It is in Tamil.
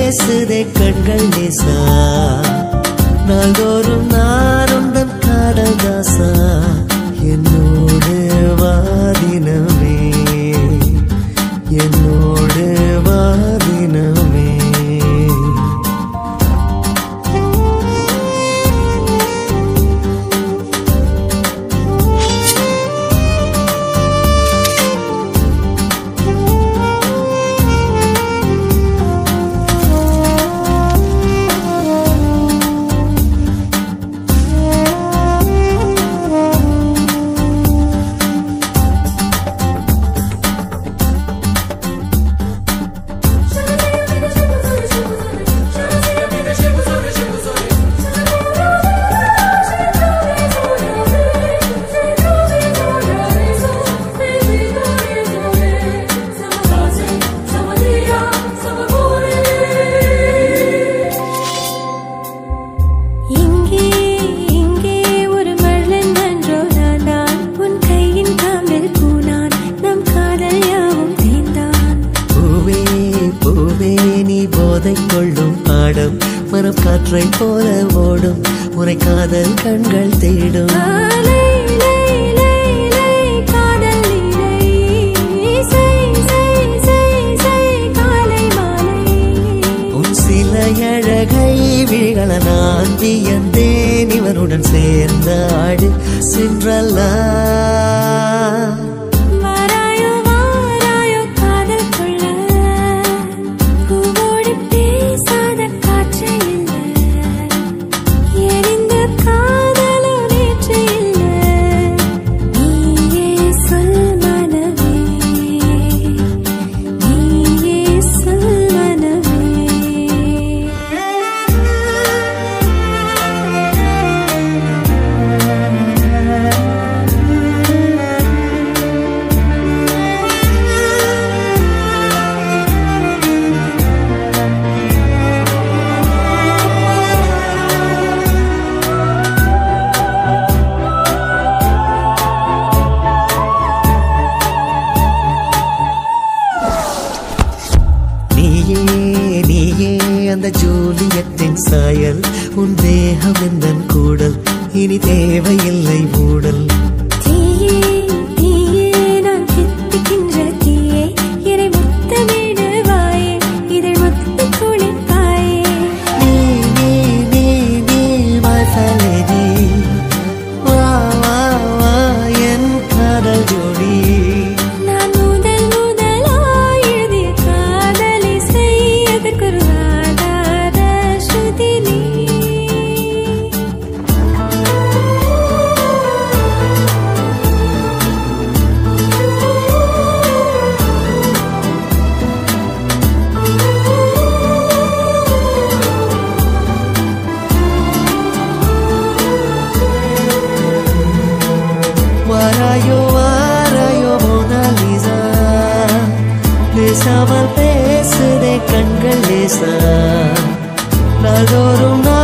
பேசுதே கண்கள் லேசா நாள்தோறும் நான் உந்தன் காதல் தாசா என்னோடு வாதினமே என்னோடு வாதினமே இங்கே இங்கே ஒரு மழன் நன்றோ நான் நான் உன் கையின் காம்பில் கூனான் நம் காதல் யாவும் தேர்ந்தான் பூவே பூவே நீ போதை கொள்ளும் பாடம் மனம் காற்றை போல ஓடும் உரை காதல் கண்கள் தேடும் ஆலை லை லை லை காதல் லீலை செய் செய் செய் செய் காலை மாலை உன் சில அழகை விழிகள நான் வியந்தேன் இவனுடன் சேர்ந்த ஆடு சென்றல்லா வாராயோ வாராயோ காதல் கொள்ள பூவோடு பேசாத காற்று இல்லை எரிந்த காதலோ நேற்று இல்லை நீயே சொல் மனமே நீயே சொல் நீயே நீயே அந்த ஜூலியத்தின் சாயல் உன் தேகம் எந்தன் கூடல் இனி தேவையில்லை மூடல் தீயே தீயே நான் தித்திக்கின்ற தீயே என்னை முத்தமிடு வாயே இதழ் முத்து குளிப்பாயே நீ நீ நீ நீ வாசலடி வா வா வா என் காதல் ஜோடி நான் முதல் முதலாய் எழுதிய காதலை செய்யதற்கொரு ஆதார ஸ்ருதி நீ வாராயோ வாராயோ மோனாலிசா பேசாமல் பேசுதே கண்கள் லேசா நாள்தோறும்